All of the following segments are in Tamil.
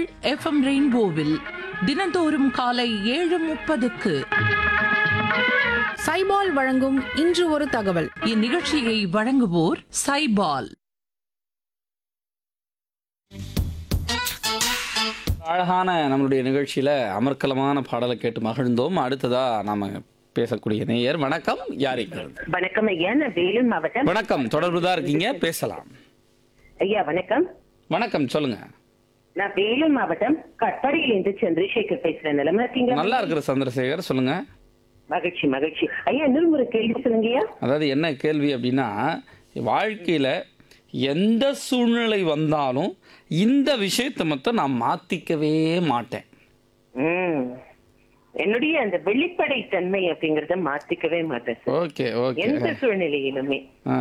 எஃப்எம் ரெயின்போவில் தினந்தோறும் காலை ஏழு முப்பதுக்கு சைபால் வழங்கும் இன்று ஒரு தகவல் இந்நிகழ்ச்சியை வழங்குவோர் சைபால் அழகான நம்மளுடைய நிகழ்ச்சியில் அமர்க்கலமான பாடலை கேட்டு மகிழ்ந்தோம் அடுத்ததா நாம பேசக்கூடிய நேயர் வணக்கம் யாரிக்கிறது வணக்கம் ஐயா நான் வேலூர் மாவட்டம் வணக்கம் தொடர்பு தான் இருக்கீங்க பேசலாம் ஐயா வணக்கம் வணக்கம் சொல்லுங்க நான் வேலூர் மாவட்டம் கட்பாடியில இருந்து சந்திரசேகர் பேசுறேன் நிலமா இருக்கீங்களா நல்லா இருக்கிற சந்திரசேகர் சொல்லுங்க மகிழ்ச்சி மகிழ்ச்சி ஐயா இன்னொரு ஒரு கேள்வி சொல்லுங்கய்யா அதாவது என்ன கேள்வி அப்படின்னா வாழ்க்கையில எந்த சூழ்நிலை வந்தாலும் இந்த விஷயத்தை மட்டும் நான் மாத்திக்கவே மாட்டேன் ம். என்னுடைய அந்த வெளிப்படை தன்மை அப்படிங்கறத மாத்திக்கவே மாட்டேன் சார் ஓகே ஓகே எந்த சூழ்நிலையிலுமே ஆ.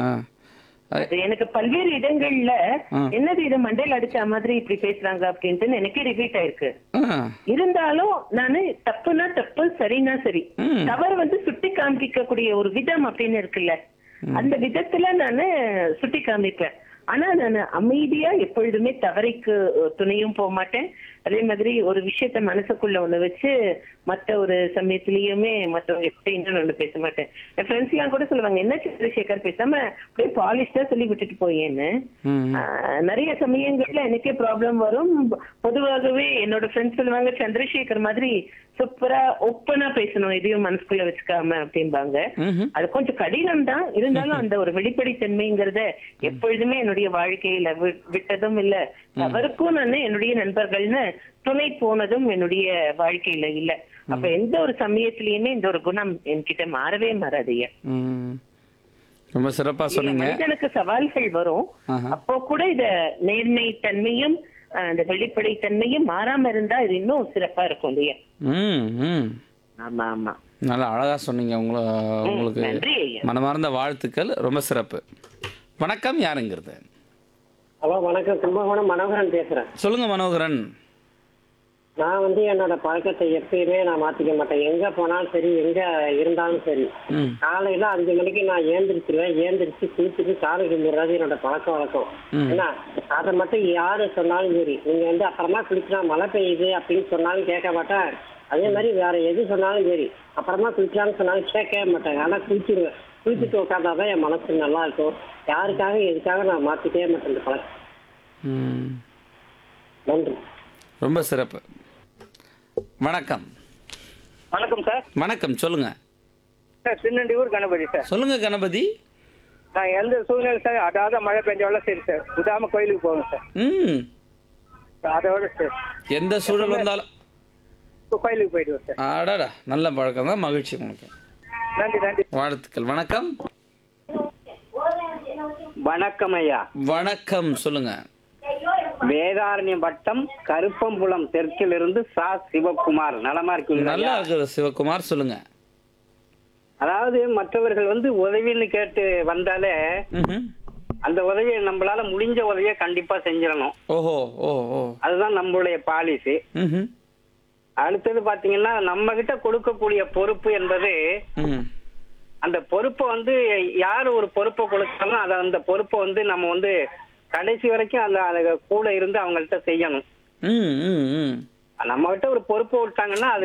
அது எனக்கு பல்வேறு இடங்கள்ல ஆ. என்னது இது மண்டையில அடிச்ச மாதிரி இப்படி பேசுறாங்க அப்படின்ட்டு எனக்கே ரிப்பீட் ஆயிருக்கு ஆ. இருந்தாலும் நானு தப்புனா தப்பு சரினா சரி ம். தவறு வந்து சுட்டி காண்பிக்கக்கூடிய ஒரு விதம் அப்படின்னு இருக்குல்ல அந்த விதத்துல நானு சுட்டி காண்பிப்பேன் ஆனா நான் அமைதியா எப்பொழுதுமே தவறைக்கு அஹ், துணையும் போக மாட்டேன் அதே மாதிரி ஒரு விஷயத்த மனசுக்குள்ள ஒண்ணு வச்சு மத்த ஒரு சமயத்திலயுமே மத்தவங்க எப்படின்னு ஒண்ணு பேச மாட்டேன் என் ஃப்ரெண்ட்ஸ் எல்லாம் கூட சொல்லுவாங்க என்ன சந்திரசேகர் பேசாம அப்படியே பாலிஷ்டா சொல்லி விட்டுட்டு போயேன்னு ம். ஆஹ் நிறைய சமயங்கள்ல எனக்கே ப்ராப்ளம் வரும் பொதுவாகவே என்னோட ஃப்ரெண்ட்ஸ் சொல்லுவாங்க சந்திரசேகர் மாதிரி சூப்பரா ஒப்பனா பேசணும் எதையும் மனசுக்குள்ள வச்சுக்காம அப்படிம்பாங்க ம்ஹும். அது கொஞ்சம் கடினம் தான் இருந்தாலும் அந்த ஒரு வெளிப்படைத்தன்மைங்கிறத எப்பொழுதுமே என்னுடைய வாழ்க்கையில வி- விட்டதும் இல்ல தவறுக்கும் நான் என்னுடைய நண்பர்கள்னு துணை போனதும் என்னுடைய வாழ்க்கையில இல்ல அப்ப எந்த ஒரு சமயத்திலயுமே இந்த ஒரு குணம் என்கிட்ட மாறவே மாறாதையா ம். ரொம்ப சிறப்பா சொன்னீங்க மனிதனுக்கு சவால்கள் வரும் ஆஹா. அப்போ கூட இத நேர்மை தன்மையும் அஹ், அந்த வெளிப்படை தன்மையும் மாறாம இருந்தா இது இன்னும் சிறப்பா இருக்கும் இல்லையா ம் ம் ஆமா ஆமா நல்லா அழகா சொன்னீங்க உங்களை உங்களுக்கு நன்றி ஐயா. மனமார்ந்த வாழ்த்துக்கள் ரொம்ப சிறப்பு வணக்கம் யாருங்கிறது ஹலோ வணக்கம் கும்பகோணம் மனோகரன் பேசுறேன் சொல்லுங்க மனோகரன் நான் வந்து என்னோட பழக்கத்தை எப்பயுமே நான் மாத்திக்க மாட்டேன் எங்க போனாலும் சரி எங்க இருந்தாலும் சரி ம் காலையில அஞ்சு மணிக்கு நான் ஏந்திரிச்சிருவேன் ஏந்திரிச்சு குளிச்சுட்டு காலை கும்பிடுறது என்னோட பழக்க வழக்கம் ம். என்ன அதை மட்டும் யாரு சொன்னாலும் சரி நீங்க வந்து அப்புறமா குளிச்சா மழை பெய்யுது அப்படின்னு சொன்னாலும் கேட்க மாட்டேன் அதே மாதிரி வேற எது சொன்னாலும் சரி அப்புறமா குளிக்கலாம்னு சொன்னாலும் கேட்கவே மாட்டாங்க ஆனா குளிச்சிருவேன் குளிச்சுட்டு உட்காந்தாதான் என் மனசு நல்லா இருக்கும் யாருக்காக எதுக்காக நான் மாத்திக்கவே மாட்டேன் இந்த பழக்கம் ம் நன்றி ரொம்ப சிறப்பு வணக்கம் வணக்கம் சார் வணக்கம் சொல்லுங்க சார் திருநெல்வேலூர் கணபதி சார் சொல்லுங்க கணபதி நான் எந்த சூழ்நிலை சார் அதாவது மழை பெஞ்சாலும் சரி சார் விடாம கோயிலுக்கு போவேன் சார் ம் அதோட சார் எந்த சூழல் வந்தாலும் இப்போ கோயிலுக்கு போயிடுவேன் சார் அடடா நல்ல பழக்கம் தான் மகிழ்ச்சி உங்களுக்கு நன்றி நன்றி வாழ்த்துக்கள் வணக்கம் வணக்கம் ஐயா வணக்கம் சொல்லுங்க வேதாரண்யம் வட்டம் கருப்பம்புலம் தெற்கிலிருந்து சா சிவகுமார் நலமா இருக்கீங்களா நல்லா ஐயா? இருக்கிற சிவகுமார் சொல்லுங்க அதாவது மற்றவர்கள் வந்து உதவின்னு கேட்டு வந்தாலே ம்ஹும். அந்த உதவியை நம்மளால முடிஞ்ச உதவியை கண்டிப்பா செஞ்சிடணும் ஓஹோ ஓ ஓ அதுதான் நம்மளுடைய பாலிசி ம்ஹும். அடுத்தது பாத்தீங்கன்னா நம்ம கிட்ட கொடுக்கக்கூடிய பொறுப்பு என்பது ம் அந்த பொறுப்பை வந்து யார் ஒரு பொறுப்பை கொடுத்தாலும் அதை அந்த பொறுப்பை வந்து நம்ம வந்து கடைசி வரைக்கும் அந்த அந்த கூட இருந்து அவங்கள்ட்ட செய்யணும் ம் ம் ம் நம்ம கிட்ட ஒரு பொறுப்பு விட்டாங்கன்னா அது